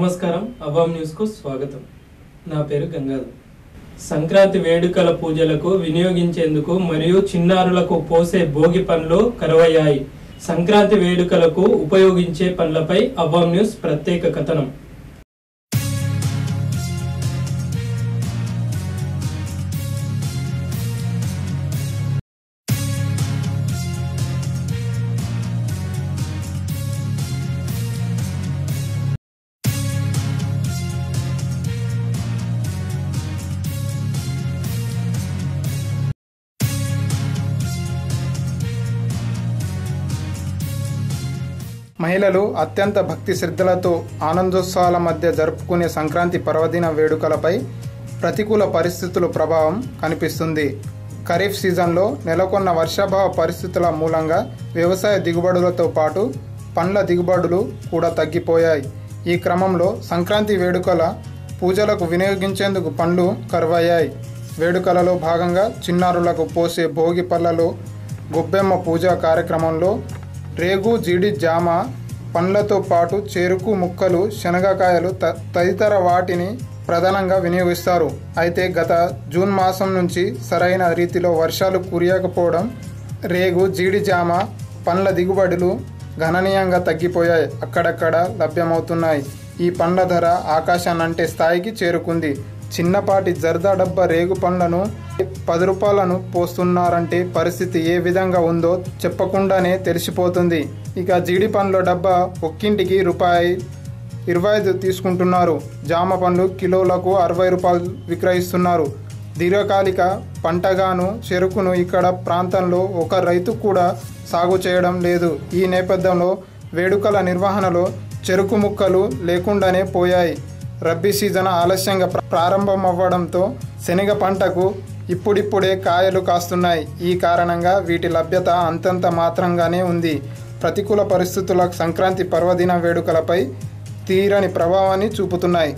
నమస్కారం అవాం న్యూస్కు స్వాగతం నా పేరు గంగాధర్ సంక్రాంతి వేడుకల పూజలకు వినియోగించేందుకు మరియు చిన్నారులకు పోసే భోగి పండ్లు కరువయ్యాయి సంక్రాంతి వేడుకలకు ఉపయోగించే పండ్లపై అవాం న్యూస్ ప్రత్యేక కథనం మహిళలు అత్యంత భక్తి శ్రద్ధలతో ఆనందోత్సవాల మధ్య జరుపుకునే సంక్రాంతి పర్వదిన వేడుకలపై ప్రతికూల పరిస్థితుల ప్రభావం కనిపిస్తుంది ఖరీఫ్ సీజన్లో నెలకొన్న వర్షాభావ పరిస్థితుల మూలంగా వ్యవసాయ దిగుబడులతో పాటు పండ్ల దిగుబడులు కూడా తగ్గిపోయాయి ఈ క్రమంలో సంక్రాంతి వేడుకల పూజలకు వినియోగించేందుకు పండ్లు కరువయ్యాయి వేడుకలలో భాగంగా చిన్నారులకు పోసే భోగి పళ్ళలో గొబ్బెమ్మ పూజా కార్యక్రమంలో రేగు జీడి జామ పండ్లతో పాటు చెరుకు ముక్కలు శనగకాయలు త- తదితర వాటిని ప్రధానంగా వినియోగిస్తారు అయితే గత జూన్ మాసం నుంచి సరైన రీతిలో వర్షాలు కురియకపోవడం రేగు జీడి జామ పండ్ల దిగుబడులు గణనీయంగా తగ్గిపోయాయి అక్కడక్కడ లభ్యమవుతున్నాయి ఈ పండ్ల ధర ఆకాశాన్నంటే స్థాయికి చేరుకుంది చిన్నపాటి జర్దా డబ్బా రేగు పండ్లను పది రూపాయలను పోస్తున్నారంటే పరిస్థితి ఏ విధంగా ఉందో చెప్పకుండానే తెలిసిపోతుంది ఇక జీడి పండ్ల డబ్బా ఒక్కింటికి రూపాయి ఇరవై ఐదు తీసుకుంటున్నారు జామ పండ్లు కిలోలకు అరవై రూపాయలు విక్రయిస్తున్నారు దీర్ఘకాలిక పంటగాను చెరుకును ఇక్కడ ప్రాంతంలో ఒక రైతు కూడా సాగు చేయడం లేదు ఈ నేపథ్యంలో వేడుకల నిర్వహణలో చెరుకు ముక్కలు లేకుండానే పోయాయి రబ్బీ సీజన్ ఆలస్యంగా ప్ర- ప్రారంభమవ్వడంతో శనగ పంటకు ఇప్పుడిప్పుడే కాయలు కాస్తున్నాయి ఈ కారణంగా వీటి లభ్యత అంతంత మాత్రంగానే ఉంది ప్రతికూల పరిస్థితుల సంక్రాంతి పర్వదిన వేడుకలపై తీరని ప్రభావాన్ని చూపుతున్నాయి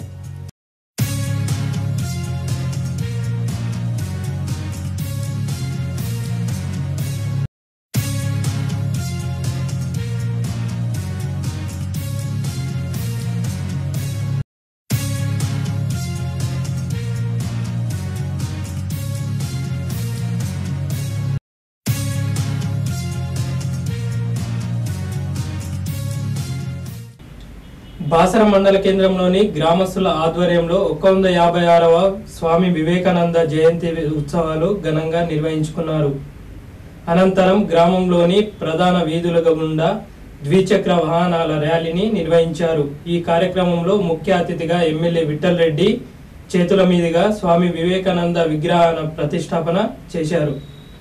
బాసర మండల కేంద్రంలోని గ్రామస్తుల ఆధ్వర్యంలో ఒక వంద యాభై ఆరవ స్వామి వివేకానంద జయంతి ఉత్సవాలు ఘనంగా నిర్వహించుకున్నారు అనంతరం గ్రామంలోని ప్రధాన వీధుల గుండా ద్విచక్ర వాహనాల ర్యాలీని నిర్వహించారు ఈ కార్యక్రమంలో ముఖ్య అతిథిగా ఎమ్మెల్యే విఠల్ రెడ్డి చేతుల మీదుగా స్వామి వివేకానంద విగ్రహాల ప్రతిష్టాపన చేశారు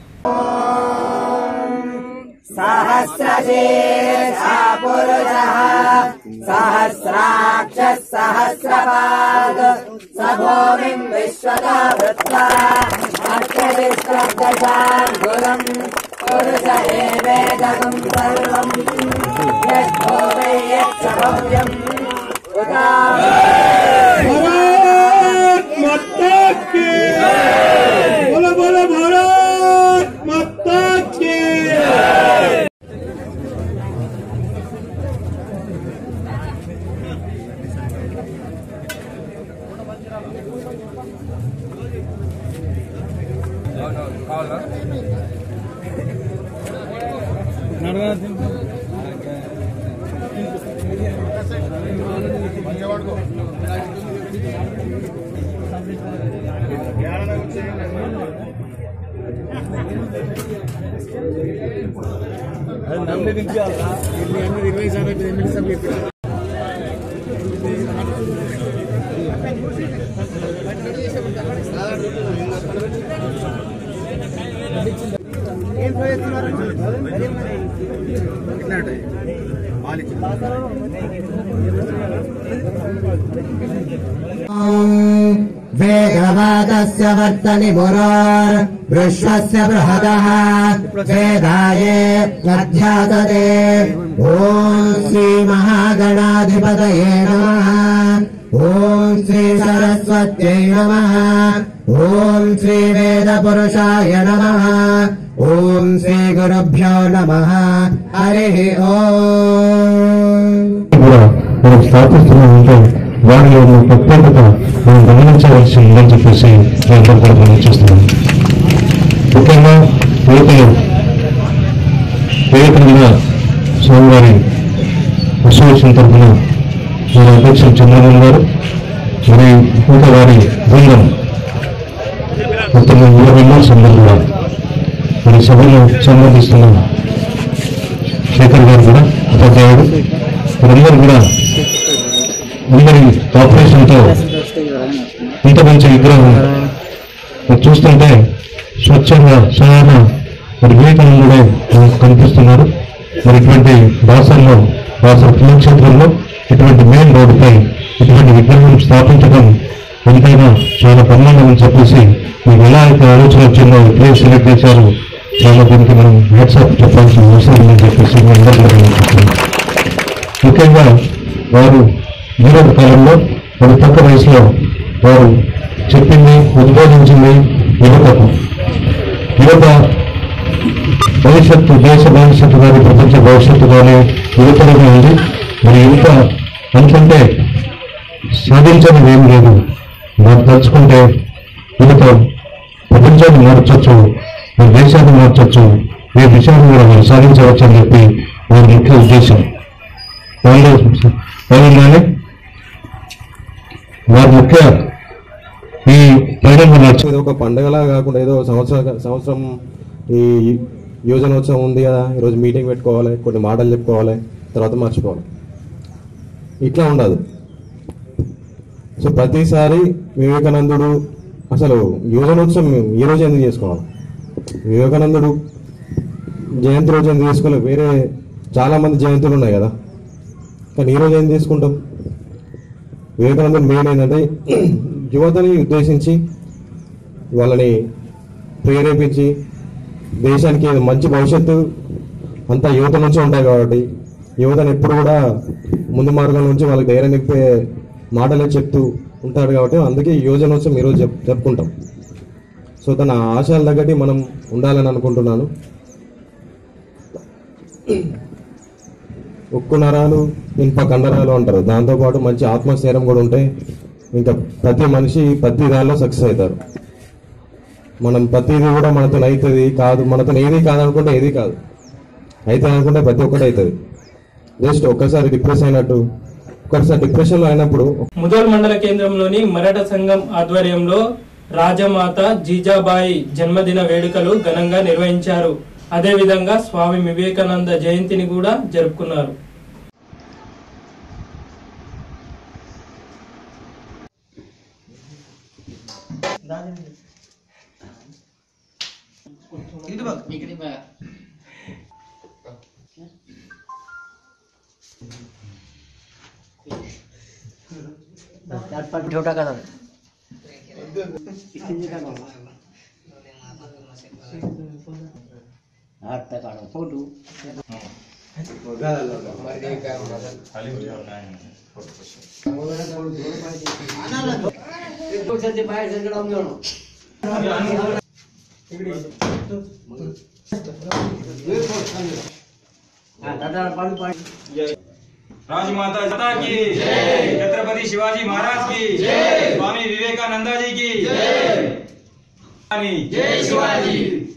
सहस्रशीर्षा पुरुषः सहस्राक्षः सहस्रपाद स भूमिम् विश्वतो वृत्वा अत्यतिष्ठदशाङ्गुलम् पुरुष एवेदकम् सर्वम् यद्भूमि यच्च भव्यम् उदा भारत माता की बोलो बोलो भारत माता की वेदवादस्य वर्तनि मुरार् विश्वस्य बृहदः वेदाये अध्यासते ॐ श्रीमहागणाधिपतये नमः ॐ श्रीसरस्वत्यै नमः ॐ श्रीवेदपुरुषाय नमः ॐ श्रीगुरुभ्यो नमः हरिः ओम् కూడా మనం స్థాపిస్తున్నామంటే వారిలో ఉన్న ప్రత్యేకత మనం గమనించవలసి ఉందని చెప్పేసి నేను అందరూ కూడా గమనించేస్తున్నాను ముఖ్యంగా యువతలు వివేకంగా స్వామివారి అసోసియేషన్ తరఫున మన అధ్యక్షులు చంద్రబాబు గారు మరి ఇంకా వారి బృందం మొత్తం ఇరవై మెంబర్స్ అందరూ కూడా మరి సభలో సంబంధిస్తున్న శేఖర్ గారు కూడా ఉపాధ్యాయుడు వీరందరూ కూడా అందరి ఆపరేషన్తో ఇంత మంచి విగ్రహం మరి చూస్తుంటే స్వచ్ఛంగా సాధారణ మరి వివేకానందుడే మనకు కనిపిస్తున్నారు మరి ఇటువంటి బాసల్లో బాసర పుణ్యక్షేత్రంలో ఇటువంటి మెయిన్ రోడ్డుపై ఇటువంటి విగ్రహం స్థాపించడం ఎంతైనా చాలా ప్రమాణం అని చెప్పేసి మీకు ఎలా అయితే ఆలోచన వచ్చిందో ఇప్పుడే సెలెక్ట్ చేశారు చాలా దీనికి మనం వాట్సాప్ చెప్పాల్సిన అవసరం ఉందని చెప్పేసి మీ అందరూ కూడా గమనించుతున్నాం. ముఖ్యంగా వారు జీవిత కాలంలో ఒక తక్కువ వయసులో వారు చెప్పింది ఉద్బోధించింది యువతకు యువత భవిష్యత్తు దేశ భవిష్యత్తు కానీ ప్రపంచ భవిష్యత్తు కానీ యువతలోనే ఉంది మరి యువత అనుకుంటే సాధించనిది ఏం లేదు నాకు తలుచుకుంటే యువత ప్రపంచాన్ని మార్చొచ్చు మన దేశాన్ని మార్చొచ్చు ఏ విషయాన్ని కూడా మనం సాధించవచ్చు అని చెప్పి వారి ముఖ్య ఉద్దేశం వాళ్ళు వాళ్ళని వారి ముఖ్య ఈ పైన నచ్చ ఇది ఒక పండగలా కాకుండా ఏదో సంవత్సరం సంవత్సరం ఈ యోజనోత్సవం ఉంది కదా ఈరోజు మీటింగ్ పెట్టుకోవాలి కొన్ని మాటలు చెప్పుకోవాలి తర్వాత మర్చిపోవాలి ఇట్లా ఉండదు సో ప్రతిసారి వివేకానందుడు అసలు యోజనోత్సవం ఈ రోజు ఎందుకు చేసుకోవాలి వివేకానందుడు జయంతి రోజు ఎందుకు చేసుకోలేదు వేరే చాలా మంది జయంతులు ఉన్నాయి కదా కానీ ఈ రోజు ఏం తీసుకుంటాం వివేకానందుడు మెయిన్ ఏంటంటే యువతని ఉద్దేశించి వాళ్ళని ప్రేరేపించి దేశానికి మంచి భవిష్యత్తు అంతా యువత నుంచి ఉంటాయి కాబట్టి యువతను ఎప్పుడు కూడా ముందు మార్గం నుంచి వాళ్ళకి ధైర్యం నింపే మాటలే చెప్తూ ఉంటాడు కాబట్టి అందుకే ఈ యోజనోత్సవం ఈరోజు చెప్ చెప్పుకుంటాం సో తన ఆశయాల తగ్గట్టి మనం ఉండాలని అనుకుంటున్నాను ఉక్కు నరాలు ఇనుప కండరాలు అంటారు దాంతోపాటు మంచి ఆత్మస్థైర్యం కూడా ఉంటే ఇంకా ప్రతి మనిషి ప్రతి దానిలో సక్సెస్ అవుతారు మనం ప్రతిదీ కూడా మనతో అవుతుంది కాదు మనతో ఏది కాదనుకుంటే ఏది కాదు అయితే అనుకుంటే ప్రతి ఒక్కటి అవుతుంది జస్ట్ ఒక్కసారి డిప్రెస్ అయినట్టు ఒక్కసారి డిప్రెషన్లో అయినప్పుడు ముదోల్ మండల కేంద్రంలోని మరాఠ సంఘం ఆధ్వర్యంలో రాజమాత జీజాబాయి జన్మదిన వేడుకలు ఘనంగా నిర్వహించారు అదేవిధంగా స్వామి వివేకానంద జయంతిని కూడా జరుపుకున్నారు छोटा कलर हाथ पे काढो फोटो बाहेर सगळं घेऊन हा दादा पाणी पाणी राजमाता जनता की छत्रपति शिवाजी महाराज की स्वामी विवेकानंदा जी की जय शिवाजी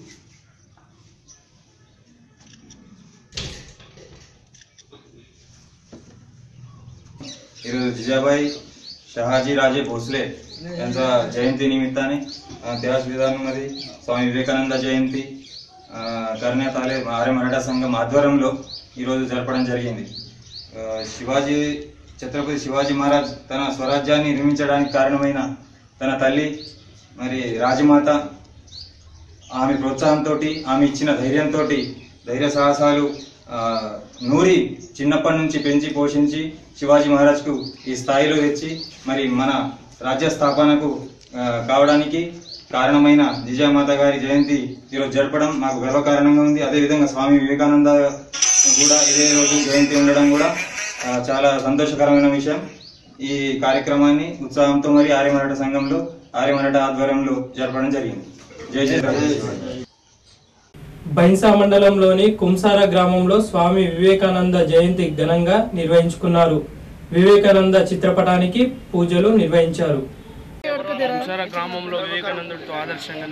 ఈరోజు जिजाबाई शहाजी राजे भोसले यांचा जयंती निमित्ताने अ, त्याच विधानामध्ये स्वामी వివేకానంద జయంతి ఆ, करण्यात आले ఆర్య మరాఠా సంఘం ఆధ్వర్యంలో ఈరోజు జరపడం జరిగింది ఆ, శివాజీ ఛత్రపతి శివాజీ మహారాజ్ తన స్వరాజ్యాన్ని నిర్మించడానికి కారణమైన తన తల్లి మరి రాజమాత ఆమె ప్రోత్సాహంతో ఆమె ఇచ్చిన ధైర్యంతో ధైర్య సాహసాలు ఆ, నూరి చిన్నప్పటి నుంచి పెంచి పోషించి శివాజీ మహారాజ్కు ఈ స్థాయిలో తెచ్చి మరి మన రాజ్య స్థాపనకు ఆ, కావడానికి కారణమైన జిజామాత గారి జయంతి ఈరోజు జరపడం మాకు గర్వకారణంగా ఉంది అదేవిధంగా స్వామి వివేకానంద కూడా ఇదే రోజు జయంతి ఉండడం కూడా ఆ, చాలా సంతోషకరమైన విషయం ఈ కార్యక్రమాన్ని ఉత్సాహంతో మరి ఆర్యమరాఠ సంఘంలో ఆర్యమరాఠ ఆధ్వర్యంలో జరపడం జరిగింది జై జై రాజేశ్వరి బైన్సా మండలంలోని కుంసార గ్రామంలో స్వామి వివేకానంద జయంతి ఘనంగా నిర్వహించుకున్నారు వివేకానంద చిత్రపటానికి పూజలు నిర్వహించారు గ్రామంలో వివేకానందుడితో ఆదర్శంగా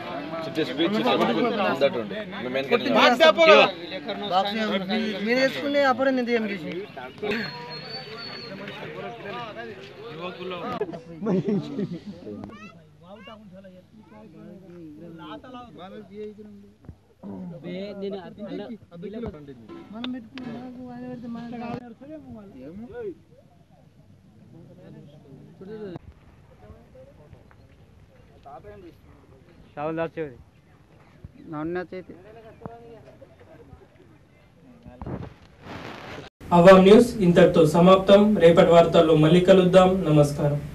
మీరు వేసుకునే అప్పుడు నేను ఏం చేసి మనం పెట్టుకున్నాము ఆయన పెడితే మన शाहुल दास चौधरी నాన్న చేతి అవాం న్యూస్ ఇంతటితో సమాప్తం రేపటి వార్తల్లో మళ్ళీ కలుద్దాం నమస్కారం